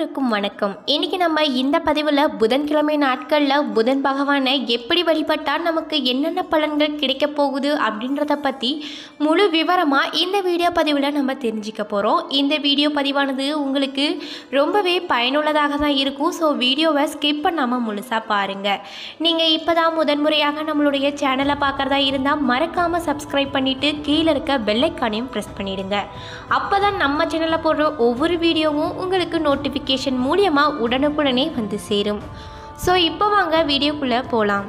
அனைவருக்கும் வணக்கம் இன்னைக்கு நம்ம இந்த பதிவில் புதன்கிழமை நாட்களில் புதன் பகவானை எப்படி வழிபட்டால் நமக்கு என்னென்ன பலன்கள் கிடைக்க போகுது அப்படின்றத பற்றி முழு விவரமாக இந்த வீடியோ பதிவில் நம்ம தெரிஞ்சுக்க போகிறோம் இந்த வீடியோ பதிவானது உங்களுக்கு ரொம்பவே பயனுள்ளதாக தான் இருக்கும் ஸோ வீடியோவை ஸ்கிப் பண்ணாமல் முழுசாக பாருங்கள் நீங்கள் இப்போ தான் முதன்முறையாக நம்மளுடைய சேனலை பார்க்குறதா இருந்தால் மறக்காமல் சப்ஸ்கிரைப் பண்ணிவிட்டு கீழே இருக்க பெல்லைக்கானையும் ப்ரெஸ் பண்ணிடுங்க அப்போ தான் நம்ம சேனலில் போடுற ஒவ்வொரு வீடியோவும் உங்களுக்கு நோட்டிஃபிகேஷன் மூலியமாக உடனுக்குடனே வந்து சேரும் ஸோ இப்போ வாங்க வீடியோக்குள்ளே போகலாம்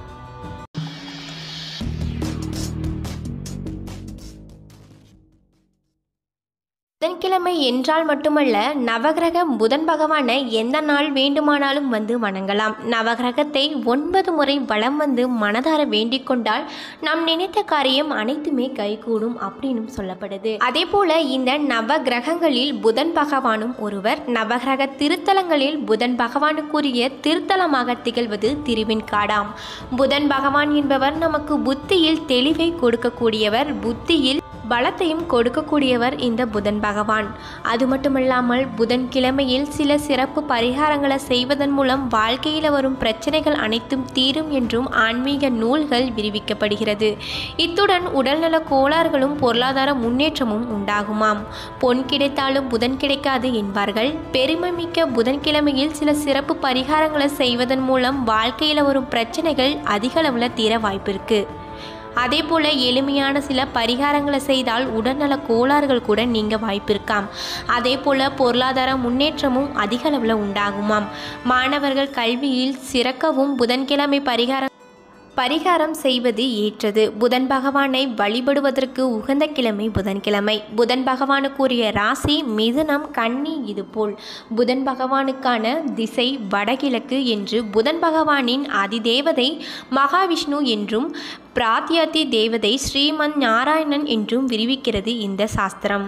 புதன்கிழமை என்றால் மட்டுமல்ல நவகிரக புதன் பகவானை எந்த நாள் வேண்டுமானாலும் வந்து வணங்கலாம் நவகிரகத்தை ஒன்பது முறை வலம் வந்து மனதார வேண்டிக் கொண்டால் நாம் நினைத்த காரியம் அனைத்துமே கைகூடும் அப்படின்னு சொல்லப்படுது அதே போல இந்த நவகிரகங்களில் புதன் பகவானும் ஒருவர் நவகிரக திருத்தலங்களில் புதன் பகவானுக்குரிய திருத்தலமாக திகழ்வது திருவெண்காடாம் புதன் பகவான் என்பவர் நமக்கு புத்தியில் தெளிவை கொடுக்கக்கூடியவர் புத்தியில் பலத்தையும் கொடுக்கக்கூடியவர் இந்த புதன் பகவான் அது மட்டுமல்லாமல் புதன் கிழமையில் சில சிறப்பு பரிகாரங்களை செய்வதன் மூலம் வாழ்க்கையில் வரும் பிரச்சனைகள் அனைத்தும் தீரும் என்றும் ஆன்மீக நூல்கள் விரிவிக்கப்படுகிறது இத்துடன் உடல்நல கோளாறுகளும் பொருளாதார முன்னேற்றமும் உண்டாகுமாம் பொன் கிடைத்தாலும் புதன் கிடைக்காது என்பார்கள் பெருமை மிக்க புதன்கிழமையில் சில சிறப்பு பரிகாரங்களை செய்வதன் மூலம் வாழ்க்கையில் வரும் பிரச்சனைகள் அதிக அளவில் தீர வாய்ப்பிருக்கு அதே போல் எளிமையான சில பரிகாரங்களை செய்தால் உடல்நல கோளாறுகள் கூட நீங்க வாய்ப்பிருக்காம் அதே போல் பொருளாதார முன்னேற்றமும் அதிக அளவில் உண்டாகுமாம் மாணவர்கள் கல்வியில் சிறக்கவும் புதன்கிழமை பரிகாரம் பரிகாரம் செய்வது ஏற்றது புதன் பகவானை வழிபடுவதற்கு உகந்த கிழமை புதன்கிழமை புதன் பகவானுக்குரிய ராசி மிதுனம் கன்னி இதுபோல் புதன் பகவானுக்கான திசை வடகிழக்கு என்று புதன் பகவானின் அதிதேவதை மகாவிஷ்ணு என்றும் பிராத்தியாதி தேவதை ஸ்ரீமன் நாராயணன் என்றும் விரிவிக்கிறது இந்த சாஸ்திரம்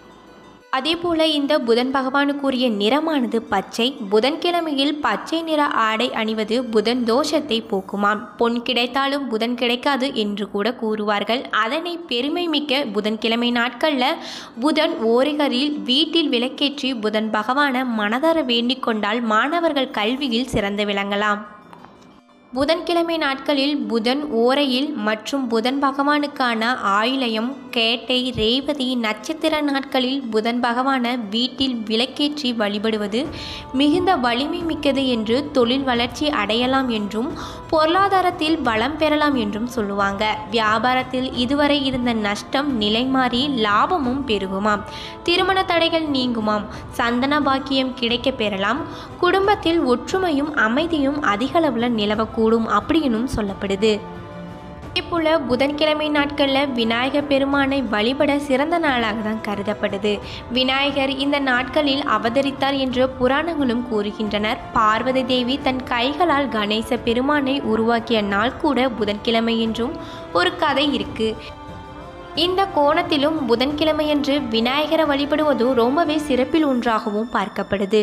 அதேபோல இந்த புதன் பகவானுக்குரிய நிறமானது பச்சை புதன்கிழமையில் பச்சை நிற ஆடை அணிவது புதன் தோஷத்தை போக்குமாம் பொன் கிடைத்தாலும் புதன் கிடைக்காது என்று கூட கூறுவார்கள் அதனை பெருமை மிக்க புதன்கிழமை நாட்களில் புதன் ஓரிகரில் வீட்டில் விளக்கேற்றி புதன் பகவானை மனதார வேண்டிக் கொண்டால் மாணவர்கள் கல்வியில் சிறந்து விளங்கலாம் புதன்கிழமை நாட்களில் புதன் ஓரையில் மற்றும் புதன் பகவானுக்கான ஆயிலயம் கேட்டை ரேவதி நட்சத்திர நாட்களில் புதன் பகவான வீட்டில் விளக்கேற்றி வழிபடுவது மிகுந்த வலிமை மிக்கது என்று தொழில் வளர்ச்சி அடையலாம் என்றும் பொருளாதாரத்தில் வளம் பெறலாம் என்றும் சொல்லுவாங்க வியாபாரத்தில் இதுவரை இருந்த நஷ்டம் நிலைமாறி லாபமும் பெருகுமாம் திருமண தடைகள் நீங்குமாம் சந்தன பாக்கியம் கிடைக்க பெறலாம் குடும்பத்தில் ஒற்றுமையும் அமைதியும் அதிகளவில் நிலவக்கூடும் அப்படின்னும் சொல்லப்படுது அதேபோல் புதன்கிழமை நாட்களில் விநாயகர் பெருமானை வழிபட சிறந்த நாளாக தான் கருதப்படுது விநாயகர் இந்த நாட்களில் அவதரித்தார் என்று புராணங்களும் கூறுகின்றனர் பார்வதி தேவி தன் கைகளால் கணேச பெருமானை உருவாக்கிய நாள் கூட புதன்கிழமை என்றும் ஒரு கதை இருக்கு இந்த கோணத்திலும் புதன்கிழமையன்று விநாயகரை வழிபடுவது ரொம்பவே சிறப்பில் ஒன்றாகவும் பார்க்கப்படுது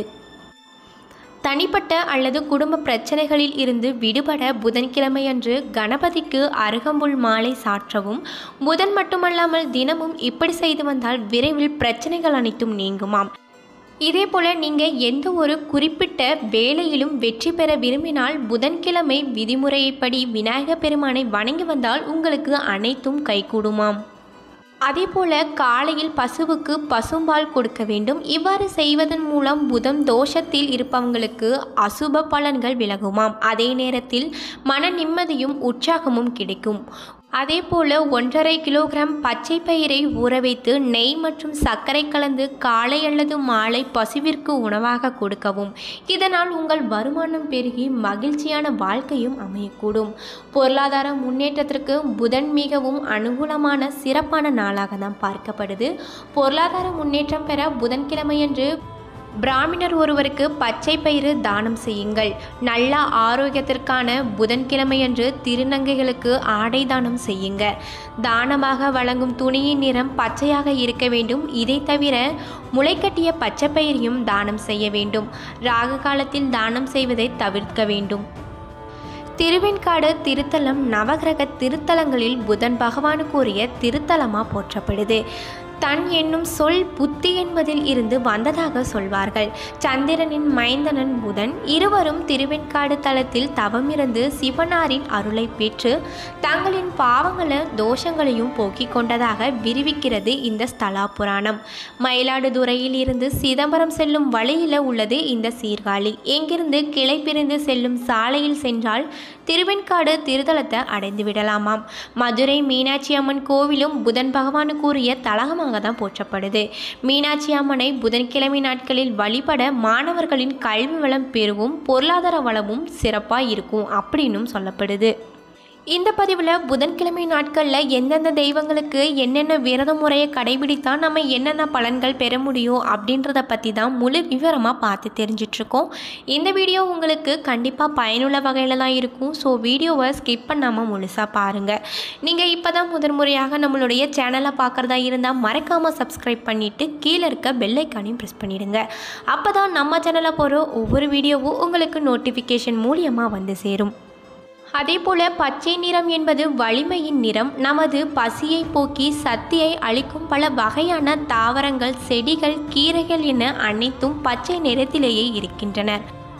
தனிப்பட்ட அல்லது குடும்ப பிரச்சனைகளில் இருந்து விடுபட புதன்கிழமையன்று கணபதிக்கு அருகம்புல் மாலை சாற்றவும் புதன் மட்டுமல்லாமல் தினமும் இப்படி செய்து வந்தால் விரைவில் பிரச்சனைகள் அனைத்தும் நீங்குமாம் இதே போல் நீங்கள் எந்த ஒரு குறிப்பிட்ட வேலையிலும் வெற்றி பெற விரும்பினால் புதன்கிழமை விதிமுறைப்படி விநாயகர் பெருமானை வணங்கி வந்தால் உங்களுக்கு அனைத்தும் கைகூடுமாம் அதே போல காலையில் பசுவுக்கு பசும்பால் கொடுக்க வேண்டும் இவ்வாறு செய்வதன் மூலம் புதன் தோஷத்தில் இருப்பவங்களுக்கு அசுப பலன்கள் விலகுமாம் அதே நேரத்தில் மன நிம்மதியும் உற்சாகமும் கிடைக்கும் அதே போல ஒன்றரை கிலோகிராம் பச்சை பயிரை ஊற வைத்து நெய் மற்றும் சர்க்கரை கலந்து காலை அல்லது மாலை பசுவிற்கு உணவாக கொடுக்கவும் இதனால் உங்கள் வருமானம் பெருகி மகிழ்ச்சியான வாழ்க்கையும் அமையக்கூடும் பொருளாதார முன்னேற்றத்திற்கு புதன் மிகவும் அனுகூலமான சிறப்பான நாளாக தான் பார்க்கப்படுது பொருளாதார முன்னேற்றம் பெற புதன்கிழமையன்று பிராமணர் ஒருவருக்கு பச்சை பயிறு தானம் செய்யுங்கள் நல்ல ஆரோக்கியத்திற்கான புதன்கிழமையன்று திருநங்கைகளுக்கு ஆடை தானம் செய்யுங்க தானமாக வழங்கும் துணியின் நிறம் பச்சையாக இருக்க வேண்டும் இதை தவிர முளைக்கட்டிய பச்சை பயிரையும் தானம் செய்ய வேண்டும் ராகு காலத்தில் தானம் செய்வதை தவிர்க்க வேண்டும் திருவெண்காடு திருத்தலம் நவகிரக திருத்தலங்களில் புதன் பகவானுக்குரிய திருத்தலமாக போற்றப்படுது தன் என்னும் சொல் புத்தி என்பதில் இருந்து வந்ததாக சொல்வார்கள் சந்திரனின் மைந்தனன் புதன் இருவரும் திருவெண்காடு தலத்தில் தவமிருந்து சிவனாரின் அருளை பெற்று தங்களின் பாவங்கள தோஷங்களையும் போக்கிக் கொண்டதாக விரிவிக்கிறது இந்த ஸ்தலா புராணம் மயிலாடுதுறையில் இருந்து சிதம்பரம் செல்லும் வழியில் உள்ளது இந்த சீர்காழி எங்கிருந்து கிளை பிரிந்து செல்லும் சாலையில் சென்றால் திருவெண்காடு திருத்தலத்தை அடைந்து விடலாமாம் மதுரை மீனாட்சி அம்மன் கோவிலும் புதன் பகவானுக்குரிய தலகமாக தான் போற்றப்படுது மீனாட்சி அம்மனை புதன்கிழமை நாட்களில் வழிபட மாணவர்களின் கல்வி வளம் பெருகும் பொருளாதார வளமும் சிறப்பாக இருக்கும் அப்படின்னும் சொல்லப்படுது இந்த பதிவில் புதன்கிழமை நாட்களில் எந்தெந்த தெய்வங்களுக்கு என்னென்ன விரத முறையை கடைபிடித்தா நம்ம என்னென்ன பலன்கள் பெற முடியும் அப்படின்றத பற்றி தான் முழு விவரமாக பார்த்து தெரிஞ்சிட்ருக்கோம் இந்த வீடியோ உங்களுக்கு கண்டிப்பாக பயனுள்ள வகையில் தான் இருக்கும் ஸோ வீடியோவை ஸ்கிப் பண்ணாமல் முழுசாக பாருங்கள் நீங்கள் இப்போ தான் முதன் முறையாக நம்மளுடைய சேனலை பார்க்குறதா இருந்தால் மறக்காமல் சப்ஸ்கிரைப் பண்ணிவிட்டு கீழே இருக்க பெல்லைக்கானையும் ப்ரெஸ் பண்ணிடுங்க அப்போ தான் நம்ம சேனலில் போகிற ஒவ்வொரு வீடியோவும் உங்களுக்கு நோட்டிஃபிகேஷன் மூலியமாக வந்து சேரும் அதேபோல பச்சை நிறம் என்பது வலிமையின் நிறம் நமது பசியை போக்கி சக்தியை அளிக்கும் பல வகையான தாவரங்கள் செடிகள் கீரைகள் என அனைத்தும் பச்சை நிறத்திலேயே இருக்கின்றன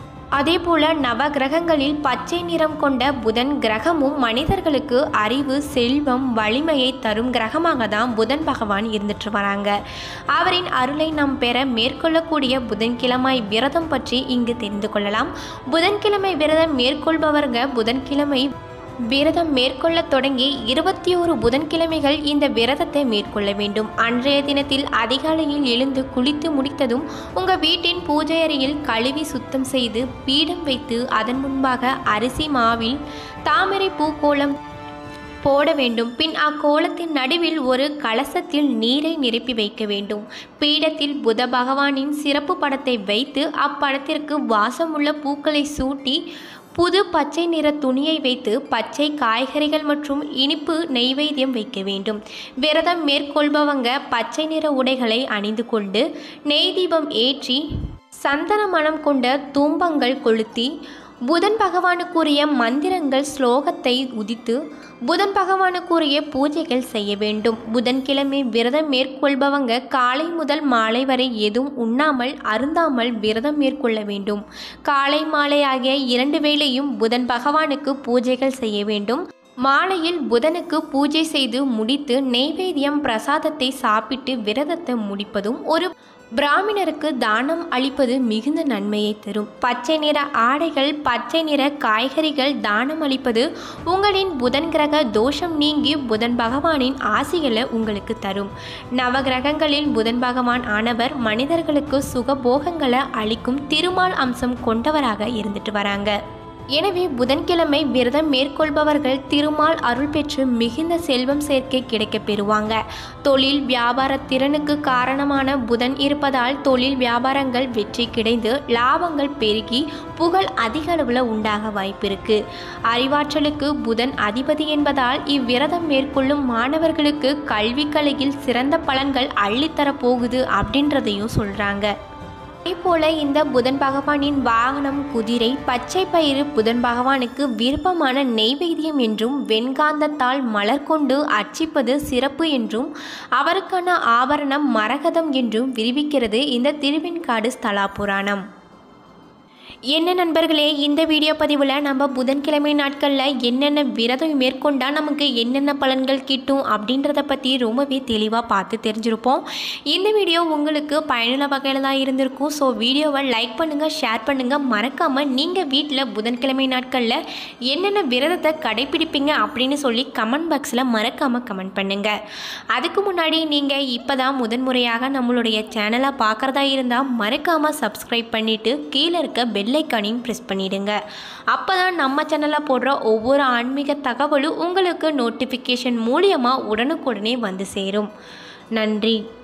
அதேபோல நவ கிரகங்களில் பச்சை நிறம் கொண்ட புதன் கிரகமும் மனிதர்களுக்கு அறிவு செல்வம் வலிமையை தரும் கிரகமாக தான் புதன் பகவான் இருந்துட்டு வராங்க அவரின் அருளை நாம் பெற மேற்கொள்ளக்கூடிய புதன்கிழமை விரதம் பற்றி இங்கு தெரிந்து கொள்ளலாம் புதன்கிழமை விரதம் மேற்கொள்பவர்க புதன்கிழமை விரதம் மேற்கொள்ள தொடங்கி இருபத்தி ஒரு புதன்கிழமைகள் இந்த விரதத்தை மேற்கொள்ள வேண்டும் அன்றைய தினத்தில் அதிகாலையில் எழுந்து குளித்து முடித்ததும் உங்கள் வீட்டின் பூஜை அறையில் கழுவி சுத்தம் செய்து பீடம் வைத்து அதன் முன்பாக அரிசி மாவில் தாமரை பூக்கோளம் போட வேண்டும் பின் அக்கோலத்தின் நடுவில் ஒரு கலசத்தில் நீரை நிரப்பி வைக்க வேண்டும் பீடத்தில் புத பகவானின் சிறப்பு படத்தை வைத்து அப்படத்திற்கு வாசமுள்ள பூக்களை சூட்டி புது பச்சை நிற துணியை வைத்து பச்சை காய்கறிகள் மற்றும் இனிப்பு நெய்வேத்தியம் வைக்க வேண்டும் விரதம் மேற்கொள்பவங்க பச்சை நிற உடைகளை அணிந்து கொண்டு நெய் தீபம் ஏற்றி சந்தன மணம் கொண்ட தூம்பங்கள் கொளுத்தி புதன் பகவானுக்குரிய மந்திரங்கள் ஸ்லோகத்தை உதித்து புதன் பகவானுக்குரிய பூஜைகள் செய்ய வேண்டும் புதன்கிழமை விரதம் மேற்கொள்பவங்க காலை முதல் மாலை வரை எதுவும் உண்ணாமல் அருந்தாமல் விரதம் மேற்கொள்ள வேண்டும் காலை மாலை ஆகிய இரண்டு வேளையும் புதன் பகவானுக்கு பூஜைகள் செய்ய வேண்டும் மாலையில் புதனுக்கு பூஜை செய்து முடித்து நெய்வேத்தியம் பிரசாதத்தை சாப்பிட்டு விரதத்தை முடிப்பதும் ஒரு பிராமணருக்கு தானம் அளிப்பது மிகுந்த நன்மையை தரும் பச்சை நிற ஆடைகள் பச்சை நிற காய்கறிகள் தானம் அளிப்பது உங்களின் புதன் கிரக தோஷம் நீங்கி புதன் பகவானின் ஆசிகளை உங்களுக்கு தரும் நவகிரகங்களில் புதன் பகவான் ஆனவர் மனிதர்களுக்கு சுகபோகங்களை அளிக்கும் திருமால் அம்சம் கொண்டவராக இருந்துட்டு வராங்க எனவே புதன்கிழமை விரதம் மேற்கொள்பவர்கள் திருமால் அருள் பெற்று மிகுந்த செல்வம் சேர்க்கை கிடைக்கப் பெறுவாங்க தொழில் வியாபார திறனுக்கு காரணமான புதன் இருப்பதால் தொழில் வியாபாரங்கள் வெற்றி கிடைந்து லாபங்கள் பெருகி புகழ் அதிக அளவில் உண்டாக வாய்ப்பிருக்கு அறிவாற்றலுக்கு புதன் அதிபதி என்பதால் இவ்விரதம் மேற்கொள்ளும் மாணவர்களுக்கு கல்வி கலையில் சிறந்த பலன்கள் அள்ளித்தரப் போகுது அப்படின்றதையும் சொல்கிறாங்க அதே போல இந்த புதன் பகவானின் வாகனம் குதிரை பச்சை பயிறு புதன் பகவானுக்கு விருப்பமான நெய்வேத்தியம் என்றும் வெண்காந்தத்தால் மலர் கொண்டு அர்ச்சிப்பது சிறப்பு என்றும் அவருக்கான ஆபரணம் மரகதம் என்றும் விரிவிக்கிறது இந்த திருவெண்காடு ஸ்தலா புராணம் என்ன நண்பர்களே இந்த வீடியோ பதிவில் நம்ம புதன்கிழமை நாட்களில் என்னென்ன விரதம் மேற்கொண்டால் நமக்கு என்னென்ன பலன்கள் கிட்டும் அப்படின்றத பற்றி ரொம்பவே தெளிவாக பார்த்து தெரிஞ்சிருப்போம் இந்த வீடியோ உங்களுக்கு பயனுள்ள வகையில் தான் இருந்திருக்கும் ஸோ வீடியோவை லைக் பண்ணுங்கள் ஷேர் பண்ணுங்கள் மறக்காமல் நீங்கள் வீட்டில் புதன்கிழமை நாட்களில் என்னென்ன விரதத்தை கடைபிடிப்பீங்க அப்படின்னு சொல்லி கமெண்ட் பாக்ஸில் மறக்காமல் கமெண்ட் பண்ணுங்கள் அதுக்கு முன்னாடி நீங்கள் இப்போ தான் முதன்முறையாக நம்மளுடைய சேனலை பார்க்குறதா இருந்தால் மறக்காமல் சப்ஸ்கிரைப் பண்ணிவிட்டு கீழே இருக்க பெல் ஐக்கானையும் ப்ரெஸ் பண்ணிடுங்க அப்போ தான் நம்ம சேனலில் போடுற ஒவ்வொரு ஆன்மீக தகவலும் உங்களுக்கு நோட்டிஃபிகேஷன் மூலியமாக உடனுக்குடனே வந்து சேரும் நன்றி